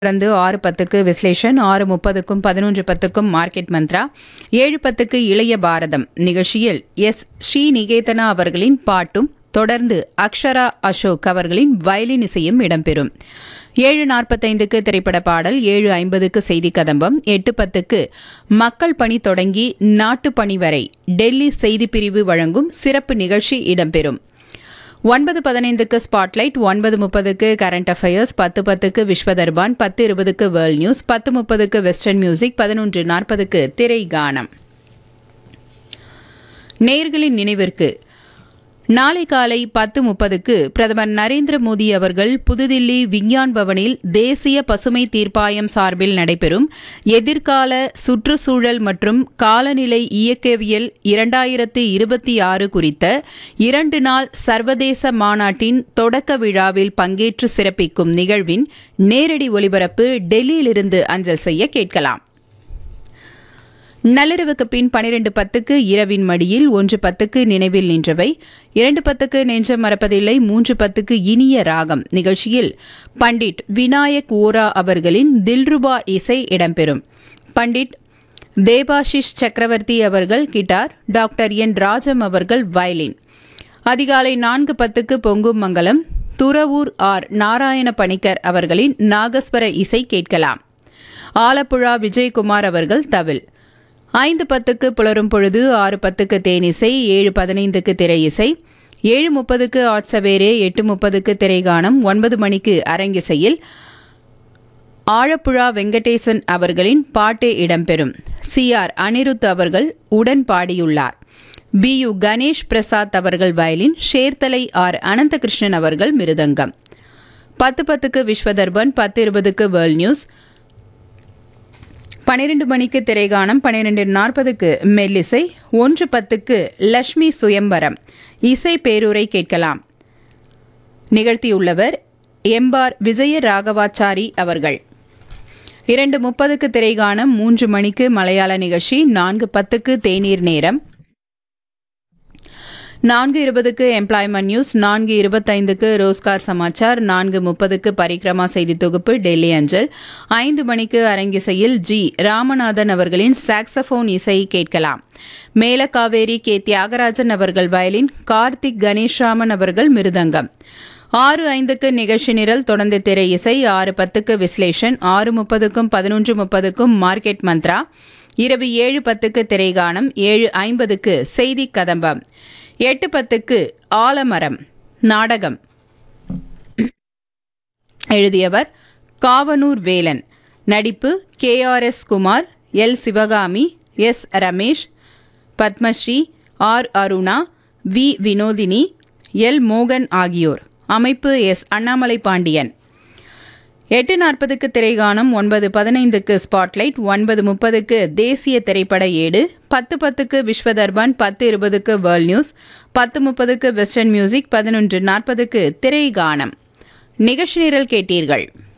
தொடர்ந்து ஆறு பத்துக்கு விஸ்லேஷன் ஆறு முப்பதுக்கும் பதினொன்று பத்துக்கும் மார்க்கெட் மந்த்ரா ஏழு பத்துக்கு இளைய பாரதம் நிகழ்ச்சியில் எஸ் ஸ்ரீநிகேதனா அவர்களின் பாட்டும் தொடர்ந்து அக்ஷரா அசோக் அவர்களின் வயலின் இசையும் இடம்பெறும் ஏழு நாற்பத்தைந்துக்கு திரைப்பட பாடல் ஏழு ஐம்பதுக்கு செய்தி கதம்பம் எட்டு பத்துக்கு மக்கள் பணி தொடங்கி நாட்டுப் பணி வரை டெல்லி செய்திப் பிரிவு வழங்கும் சிறப்பு நிகழ்ச்சி இடம்பெறும் ஒன்பது பதினைந்துக்கு ஸ்பாட்லைட் ஒன்பது முப்பதுக்கு கரண்ட் அஃபயர்ஸ் பத்து பத்துக்கு விஸ்வதர்பான் பத்து இருபதுக்கு வேர்ல்ட் நியூஸ் பத்து முப்பதுக்கு வெஸ்டர்ன் மியூசிக் பதினொன்று நாற்பதுக்கு திரை கானம் நேர்களின் நினைவிற்கு நாளை காலை பத்து முப்பதுக்கு பிரதமர் நரேந்திர மோடி அவர்கள் புதுதில்லி விஞ்ஞான் பவனில் தேசிய பசுமை தீர்ப்பாயம் சார்பில் நடைபெறும் எதிர்கால சுற்றுச்சூழல் மற்றும் காலநிலை இயக்கவியல் இரண்டாயிரத்து இருபத்தி ஆறு குறித்த இரண்டு நாள் சர்வதேச மாநாட்டின் தொடக்க விழாவில் பங்கேற்று சிறப்பிக்கும் நிகழ்வின் நேரடி ஒலிபரப்பு டெல்லியிலிருந்து அஞ்சல் செய்ய கேட்கலாம் நள்ளிரவுக்கு பின் பனிரெண்டு பத்துக்கு இரவின் மடியில் ஒன்று பத்துக்கு நினைவில் நின்றவை இரண்டு பத்துக்கு நெஞ்சம் மறப்பதில்லை மூன்று பத்துக்கு இனிய ராகம் நிகழ்ச்சியில் பண்டிட் வினாயக் ஓரா அவர்களின் தில்ருபா இசை இடம்பெறும் பண்டிட் தேபாஷிஷ் சக்கரவர்த்தி அவர்கள் கிட்டார் டாக்டர் என் ராஜம் அவர்கள் வயலின் அதிகாலை நான்கு பத்துக்கு பொங்கும் மங்கலம் துறவூர் ஆர் நாராயண பணிக்கர் அவர்களின் நாகஸ்வர இசை கேட்கலாம் ஆலப்புழா விஜயகுமார் அவர்கள் தவில் ஐந்து பத்துக்கு புலரும் பொழுது ஆறு பத்துக்கு தேனிசை ஏழு பதினைந்துக்கு திரை இசை ஏழு முப்பதுக்கு ஆட்சவேரே எட்டு முப்பதுக்கு திரைகானம் ஒன்பது மணிக்கு அரங்கிசையில் ஆழப்புழா வெங்கடேசன் அவர்களின் பாட்டே இடம்பெறும் சி ஆர் அனிருத் அவர்கள் உடன் பாடியுள்ளார் பி யு கணேஷ் பிரசாத் அவர்கள் வயலின் ஷேர்தலை ஆர் அனந்தகிருஷ்ணன் அவர்கள் மிருதங்கம் பத்து பத்துக்கு விஸ்வதர்பன் பத்து இருபதுக்கு வேர்ல்ட் நியூஸ் பனிரெண்டு மணிக்கு திரைகானம் பனிரெண்டு நாற்பதுக்கு மெல்லிசை ஒன்று பத்துக்கு லக்ஷ்மி சுயம்பரம் இசை பேரூரை கேட்கலாம் நிகழ்த்தியுள்ளவர் எம்பார் விஜய ராகவாச்சாரி அவர்கள் இரண்டு முப்பதுக்கு திரைகானம் மூன்று மணிக்கு மலையாள நிகழ்ச்சி நான்கு பத்துக்கு தேநீர் நேரம் நான்கு இருபதுக்கு எம்ப்ளாய்மெண்ட் நியூஸ் நான்கு இருபத்தைந்துக்கு ரோஸ்கார் சமாச்சார் நான்கு முப்பதுக்கு பரிக்ரமா செய்தி தொகுப்பு டெல்லி அஞ்சல் ஐந்து மணிக்கு அரங்கிசையில் ஜி ராமநாதன் அவர்களின் சாக்ஸபோன் இசை கேட்கலாம் மேலகாவேரி கே தியாகராஜன் அவர்கள் வயலின் கார்த்திக் கணேஷ்ராமன் அவர்கள் மிருதங்கம் ஆறு ஐந்துக்கு நிகழ்ச்சி நிரல் தொடர்ந்து திரை இசை ஆறு பத்துக்கு விஸ்லேஷன் ஆறு முப்பதுக்கும் பதினொன்று முப்பதுக்கும் மார்க்கெட் மந்த்ரா இரவு ஏழு பத்துக்கு திரைகானம் ஏழு ஐம்பதுக்கு செய்தி கதம்பம் எட்டு பத்துக்கு ஆலமரம் நாடகம் எழுதியவர் காவனூர் வேலன் நடிப்பு K R S Kumar L Sivakami S Ramesh Padmashree R Aruna V Vinodini L மோகன் ஆகியோர் அமைப்பு எஸ் அண்ணாமலை பாண்டியன் எட்டு நாற்பதுக்கு திரைகானம் ஒன்பது பதினைந்துக்கு ஸ்பாட்லைட் ஒன்பது முப்பதுக்கு தேசிய திரைப்பட ஏடு பத்து பத்துக்கு விஸ்வதர்பான் பத்து இருபதுக்கு வேர்ல்ட் நியூஸ் பத்து முப்பதுக்கு வெஸ்டர்ன் மியூசிக் பதினொன்று நாற்பதுக்கு திரைகானம் நிகழ்ச்சி நிரல் கேட்டீர்கள்